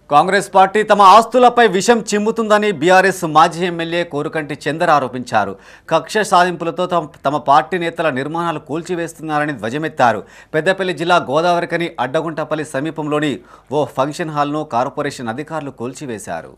Congress party తమ ఆస్తులపై విషం చిమ్ముతుందని బీఆర్ఎస్ మాజీ ఎమ్మెల్యే కోరుకంటి చందర్ ఆరోపించారు కక్ష సాధింపులతో తమ తమ పార్టీ నేతల నిర్మాణాలు కూల్చివేస్తున్నారని ధ్వజమెత్తారు పెద్దపల్లి జిల్లా గోదావరికని అడ్డగుంటపల్లి సమీపంలోని ఓ ఫంక్షన్ హాల్ను కార్పొరేషన్ అధికారులు కూల్చివేశారు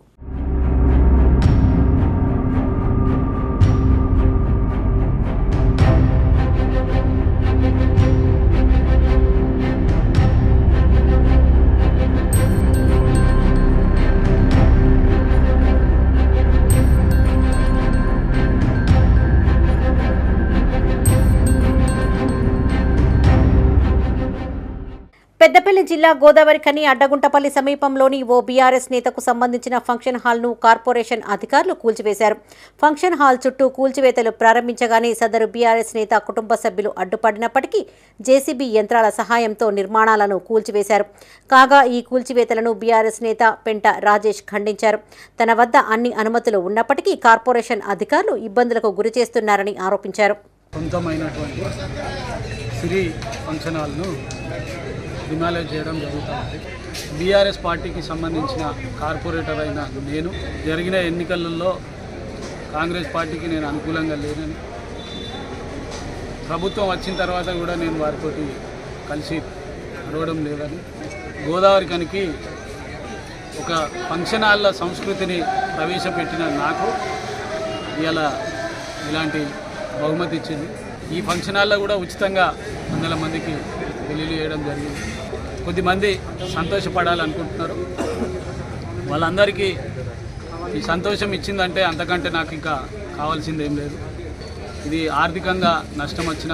పెద్దపల్లి జిల్లా గోదావరి ఖని అడ్డగుంటపల్లి సమీపంలోని ఓ బీఆర్ఎస్ నేతకు సంబంధించిన ఫంక్షన్ హాల్ను కార్పొరేషన్ అధికారులు కూల్చివేశారు ఫంక్షన్ హాల్ చుట్టూ కూల్చివేతలు ప్రారంభించగానే సదరు బీఆర్ఎస్ నేత కుటుంబ సభ్యులు అడ్డుపడినప్పటికీ జేసీబీ యంత్రాల సహాయంతో నిర్మాణాలను కూల్చివేశారు కాగా ఈ కూల్చివేతలను బీఆర్ఎస్ నేత పెంట రాజేష్ ఖండించారు తన వద్ద అన్ని అనుమతులు ఉన్నప్పటికీ కార్పొరేషన్ అధికారులు ఇబ్బందులకు గురిచేస్తున్నారని ఆరోపించారు సొంతమైనటువంటి సిరి ఫంక్షన్ హాల్ను డిమాలేజ్ చేయడం జరుగుతుంది బీఆర్ఎస్ పార్టీకి సంబంధించిన కార్పొరేటర్ అయిన నేను జరిగిన ఎన్నికలలో కాంగ్రెస్ పార్టీకి నేను అనుకూలంగా లేనని ప్రభుత్వం వచ్చిన తర్వాత కూడా నేను వారితోటి కలిసి నడవడం లేదని గోదావరి కనికి ఒక ఫంక్షన్ హాల్ల సంస్కృతిని ప్రవేశపెట్టిన నాకు ఇలా ఇలాంటి బహుమతి ఇచ్చింది ఈ ఫంక్షన్ హాల్లో కూడా ఉచితంగా వందల మందికి పెళ్ళిళ్ళు చేయడం జరిగింది కొద్దిమంది సంతోషపడాలనుకుంటున్నారు వాళ్ళందరికీ ఈ సంతోషం ఇచ్చిందంటే అంతకంటే నాకు ఇంకా కావాల్సింది ఏం లేదు ఇది ఆర్థికంగా నష్టం వచ్చిన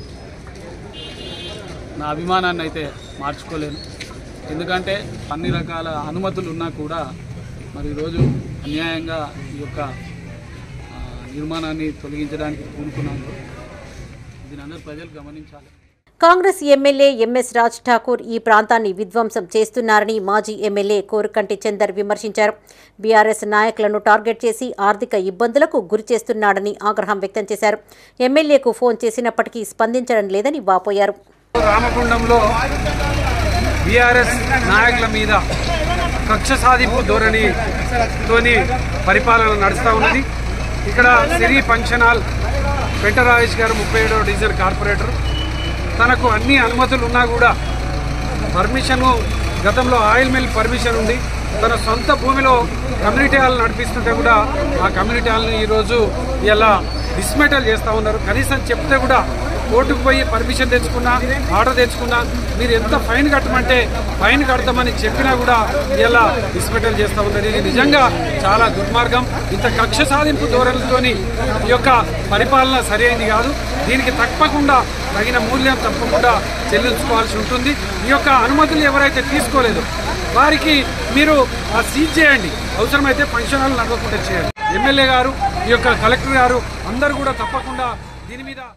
నా అభిమానాన్ని అయితే మార్చుకోలేను ఎందుకంటే అన్ని రకాల అనుమతులు ఉన్నా కూడా మరి ఈరోజు అన్యాయంగా ఈ యొక్క ఆ, నిర్మాణాన్ని తొలగించడానికి పూనుకున్నాను దీని అందరూ ప్రజలు గమనించాలి కాంగ్రెస్ ఎమ్మెల్యే ఎంఎస్ రాజ్ ఠాకూర్ ఈ ప్రాంతాన్ని విధ్వంసం చేస్తున్నారని మాజీ ఎమ్మెల్యే కోరుకంటి చందర్ విమర్శించారు బీఆర్ఎస్ నాయకులను టార్గెట్ చేసి ఆర్థిక ఇబ్బందులకు గురి చేస్తున్నాడని ఆగ్రహం వ్యక్తం చేశారు ఎమ్మెల్యేకు ఫోన్ చేసినప్పటికీ స్పందించడం లేదని వాపోయారు రామగుండంలో బీఆర్ఎస్ నాయకుల మీద కక్ష సాధింపు ధోరణితోని పరిపాలన నడుస్తూ ఉన్నది ఇక్కడ సిరి ఫంక్షన్ హాల్ వెంకటరాజేష్ గారు ముప్పై ఏడవ డివిజన్ కార్పొరేటర్ తనకు అన్ని అనుమతులు ఉన్నా కూడా పర్మిషను గతంలో ఆయిల్ మిల్ పర్మిషన్ ఉంది తన సొంత భూమిలో కమ్యూనిటీ హాల్ నడిపిస్తుంటే కూడా ఆ కమ్యూనిటీ హాల్ని ఈరోజు ఇలా డిస్మెటల్ చేస్తూ ఉన్నారు కనీసం చెప్తే కూడా కోర్టుకు పోయి పర్మిషన్ తెచ్చుకున్నా ఆర్డర్ తెచ్చుకున్నా మీరు ఎంత ఫైన్ కట్టమంటే ఫైన్ కడతామని చెప్పినా కూడా ఇలా డిస్మెటల్ చేస్తూ ఉన్నారు ఇది నిజంగా చాలా దుర్మార్గం ఇంత కక్ష సాధింపు ధోరణితోని ఈ యొక్క పరిపాలన సరైనది కాదు దీనికి తప్పకుండా తగిన మూల్యం తప్పకుండా చెల్లించుకోవాల్సి ఉంటుంది ఈ యొక్క అనుమతులు ఎవరైతే తీసుకోలేదో వారికి మీరు ఆ సీజ్ చేయండి అవసరమైతే ఫంక్షన్ హాల్ నడవకుండా చేయండి ఎమ్మెల్యే గారు ఈ యొక్క కలెక్టర్ గారు అందరూ కూడా తప్పకుండా దీని మీద